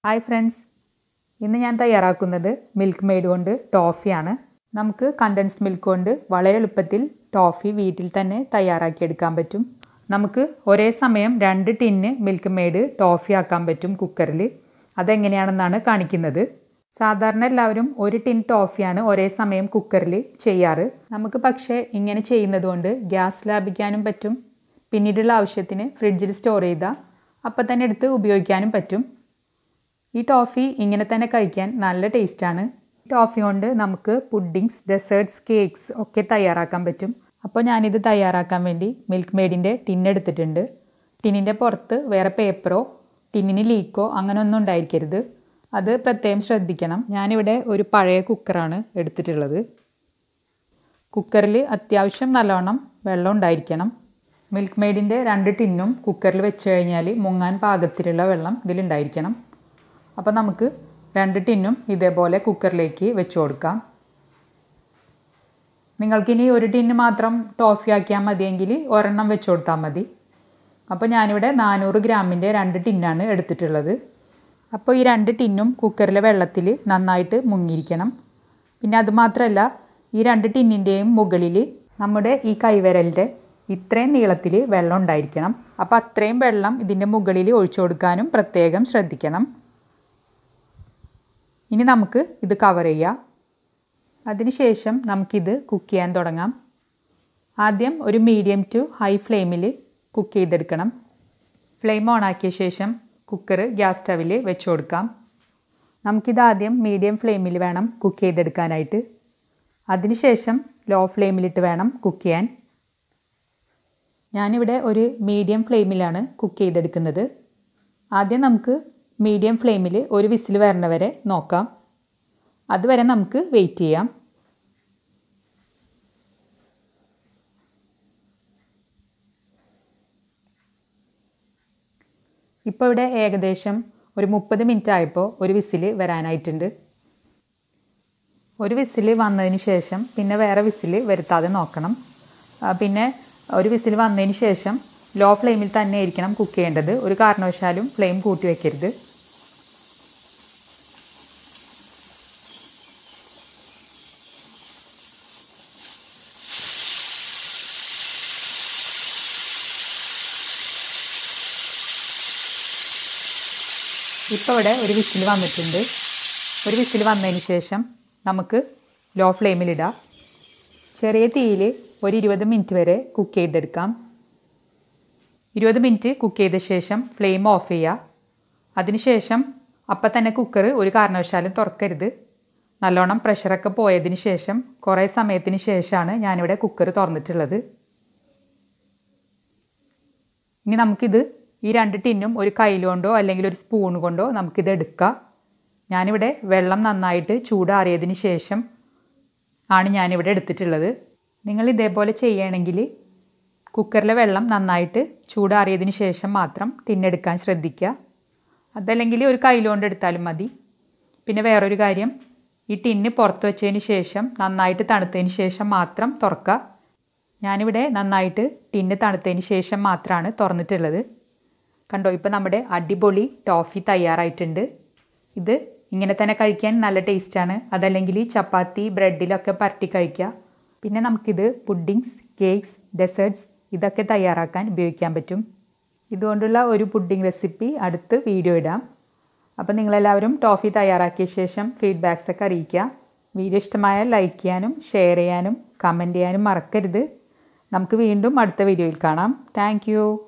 hi friends ഇന്ന് ഞാൻ തയ്യാറാക്കുന്നത് മിൽക്ക് മെയ്ഡ് കൊണ്ട് ടോഫിയാണ് നമുക്ക് കണ്ടൻസ്ഡ് മിൽക്ക് കൊണ്ട് വളരെ എളുപ്പത്തിൽ ടോഫി വീട്ടിൽ തന്നെ തയ്യാറാക്കിയെടുക്കാൻ പറ്റും നമുക്ക് ഒരേ സമയം രണ്ട് ടിന്ന് മിൽക്ക് മെയ്ഡ് ടോഫി ആക്കാൻ പറ്റും കുക്കറിൽ അതെങ്ങനെയാണെന്നാണ് കാണിക്കുന്നത് സാധാരണ എല്ലാവരും ഒരു ടിൻ ടോഫിയാണ് ഒരേ സമയം കുക്കറിൽ ചെയ്യാറ് നമുക്ക് പക്ഷേ ഇങ്ങനെ ചെയ്യുന്നത് കൊണ്ട് ഗ്യാസ് ലാഭിക്കാനും പറ്റും പിന്നീടുള്ള ആവശ്യത്തിന് ഫ്രിഡ്ജിൽ സ്റ്റോർ ചെയ്താൽ അപ്പം തന്നെ എടുത്ത് ഉപയോഗിക്കാനും പറ്റും ഈ ടോഫി ഇങ്ങനെ തന്നെ കഴിക്കാൻ നല്ല ടേസ്റ്റാണ് ടോഫി കൊണ്ട് നമുക്ക് പുഡിങ്സ് ഡെസേർട്ട്സ് കേക്ക്സ് ഒക്കെ തയ്യാറാക്കാൻ പറ്റും അപ്പോൾ ഞാനിത് തയ്യാറാക്കാൻ വേണ്ടി മിൽക്ക് മെയ്ഡിൻ്റെ ടിന്നെടുത്തിട്ടുണ്ട് ടിന്നിൻ്റെ പുറത്ത് വേറെ പേപ്പറോ ടിന്നിന് ലീക്കോ അങ്ങനെ ഒന്നും ഉണ്ടായിരിക്കരുത് അത് പ്രത്യേകം ശ്രദ്ധിക്കണം ഞാനിവിടെ ഒരു പഴയ കുക്കറാണ് എടുത്തിട്ടുള്ളത് കുക്കറിൽ അത്യാവശ്യം നല്ലോണം വെള്ളം ഉണ്ടായിരിക്കണം മിൽക്ക് മെയ്ഡിൻ്റെ രണ്ട് ടിന്നും കുക്കറിൽ വെച്ച് കഴിഞ്ഞാൽ മുങ്ങാൻ പാകത്തിലുള്ള വെള്ളം ഇതിലുണ്ടായിരിക്കണം അപ്പോൾ നമുക്ക് രണ്ട് ടിന്നും ഇതേപോലെ കുക്കറിലേക്ക് വെച്ച് കൊടുക്കാം നിങ്ങൾക്കിനി ഒരു ടിന്ന് മാത്രം ടോഫി ആക്കിയാൽ മതിയെങ്കിൽ ഒരെണ്ണം വെച്ച് കൊടുത്താൽ മതി അപ്പോൾ ഞാനിവിടെ നാനൂറ് ഗ്രാമിൻ്റെ രണ്ട് ടിന്നാണ് എടുത്തിട്ടുള്ളത് അപ്പോൾ ഈ രണ്ട് ടിന്നും കുക്കറിലെ വെള്ളത്തിൽ നന്നായിട്ട് മുങ്ങിയിരിക്കണം പിന്നെ അതുമാത്രമല്ല ഈ രണ്ട് ടിന്നിൻ്റെയും മുകളിൽ നമ്മുടെ ഈ കൈവിരലിൻ്റെ ഇത്രയും നീളത്തിൽ വെള്ളം ഉണ്ടായിരിക്കണം അപ്പോൾ അത്രയും വെള്ളം ഇതിൻ്റെ മുകളിൽ ഒഴിച്ചു കൊടുക്കാനും പ്രത്യേകം ശ്രദ്ധിക്കണം ഇനി നമുക്ക് ഇത് കവർ ചെയ്യാം അതിനുശേഷം നമുക്കിത് കുക്ക് ചെയ്യാൻ തുടങ്ങാം ആദ്യം ഒരു മീഡിയം ടു ഹൈ ഫ്ലെയിമിൽ കുക്ക് ചെയ്തെടുക്കണം ഫ്ലെയിം ഓൺ ആക്കിയ ശേഷം കുക്കർ ഗ്യാസ് സ്റ്റവിൽ വെച്ച് കൊടുക്കാം നമുക്കിത് ആദ്യം മീഡിയം ഫ്ലെയിമിൽ വേണം കുക്ക് ചെയ്തെടുക്കാനായിട്ട് അതിനുശേഷം ലോ ഫ്ലെയിമിലിട്ട് വേണം കുക്ക് ചെയ്യാൻ ഞാനിവിടെ ഒരു മീഡിയം ഫ്ലെയിമിലാണ് കുക്ക് ചെയ്തെടുക്കുന്നത് ആദ്യം നമുക്ക് മീഡിയം ഫ്ലെയിമിൽ ഒരു വിസിൽ വരണ വരെ നോക്കാം അതുവരെ നമുക്ക് വെയിറ്റ് ചെയ്യാം ഇപ്പോൾ ഇവിടെ ഏകദേശം ഒരു മുപ്പത് മിനിറ്റ് ആയപ്പോൾ ഒരു വിസിൽ വരാനായിട്ടുണ്ട് ഒരു വിസിൽ വന്നതിന് ശേഷം പിന്നെ വേറെ വിസിൽ വരുത്താതെ നോക്കണം പിന്നെ ഒരു വിസിൽ വന്നതിന് ശേഷം ലോ ഫ്ലെയിമിൽ തന്നെ ആയിരിക്കണം കുക്ക് ചെയ്യേണ്ടത് ഒരു കാരണവശാലും ഫ്ലെയിം കൂട്ടി വയ്ക്കരുത് ഇപ്പോൾ ഇവിടെ ഒരു വിസിൽ വന്നിട്ടുണ്ട് ഒരു വിസിൽ വന്നതിന് ശേഷം നമുക്ക് ലോ ഫ്ലെയിമിലിടാം ചെറിയ തീയിൽ ഒരു ഇരുപത് മിനിറ്റ് വരെ കുക്ക് ചെയ്തെടുക്കാം ഇരുപത് മിനിറ്റ് കുക്ക് ചെയ്ത ശേഷം ഫ്ലെയിം ഓഫ് ചെയ്യുക അതിനുശേഷം അപ്പം തന്നെ കുക്കർ ഒരു കാരണവശാലും തുറക്കരുത് നല്ലോണം പ്രഷറൊക്കെ പോയതിന് ശേഷം കുറേ സമയത്തിന് ശേഷമാണ് ഞാനിവിടെ കുക്കർ തുറന്നിട്ടുള്ളത് ഇനി നമുക്കിത് ഈ രണ്ട് ടിന്നും ഒരു കയ്യിലുകൊണ്ടോ അല്ലെങ്കിൽ ഒരു സ്പൂൺ കൊണ്ടോ നമുക്കിത് എടുക്കാം ഞാനിവിടെ വെള്ളം നന്നായിട്ട് ചൂടാറിയതിന് ശേഷം ആണ് ഞാനിവിടെ എടുത്തിട്ടുള്ളത് നിങ്ങൾ ഇതേപോലെ ചെയ്യണമെങ്കിൽ കുക്കറിലെ വെള്ളം നന്നായിട്ട് ചൂടാറിയതിന് ശേഷം മാത്രം ടിന്നെടുക്കാൻ ശ്രദ്ധിക്കുക അതല്ലെങ്കിൽ ഒരു കയ്യിലുകൊണ്ട് എടുത്താലും മതി പിന്നെ വേറൊരു കാര്യം ഈ ടിന്ന് പുറത്ത് വെച്ചതിന് ശേഷം നന്നായിട്ട് തണുത്തതിന് ശേഷം മാത്രം തുറക്കുക ഞാനിവിടെ നന്നായിട്ട് ടിന്ന് തണുത്തതിന് ശേഷം മാത്രമാണ് തുറന്നിട്ടുള്ളത് കണ്ടോ ഇപ്പോൾ നമ്മുടെ അടിപൊളി ടോഫി തയ്യാറായിട്ടുണ്ട് ഇത് ഇങ്ങനെ തന്നെ കഴിക്കാൻ നല്ല ടേസ്റ്റാണ് അതല്ലെങ്കിൽ ചപ്പാത്തി ബ്രെഡിലൊക്കെ പരട്ടി കഴിക്കുക പിന്നെ നമുക്കിത് പുഡിങ്സ് കേക്ക്സ് ഡെസേർട്ട്സ് ഇതൊക്കെ തയ്യാറാക്കാൻ ഉപയോഗിക്കാൻ പറ്റും ഇതുകൊണ്ടുള്ള ഒരു പുഡിംഗ് റെസിപ്പി അടുത്ത് വീഡിയോ ഇടാം അപ്പോൾ നിങ്ങളെല്ലാവരും ടോഫി തയ്യാറാക്കിയ ശേഷം ഫീഡ്ബാക്സ് ഒക്കെ അറിയിക്കുക വീഡിയോ ഇഷ്ടമായാൽ ലൈക്ക് ചെയ്യാനും ഷെയർ ചെയ്യാനും കമൻറ്റ് ചെയ്യാനും മറക്കരുത് നമുക്ക് വീണ്ടും അടുത്ത വീഡിയോയിൽ കാണാം താങ്ക്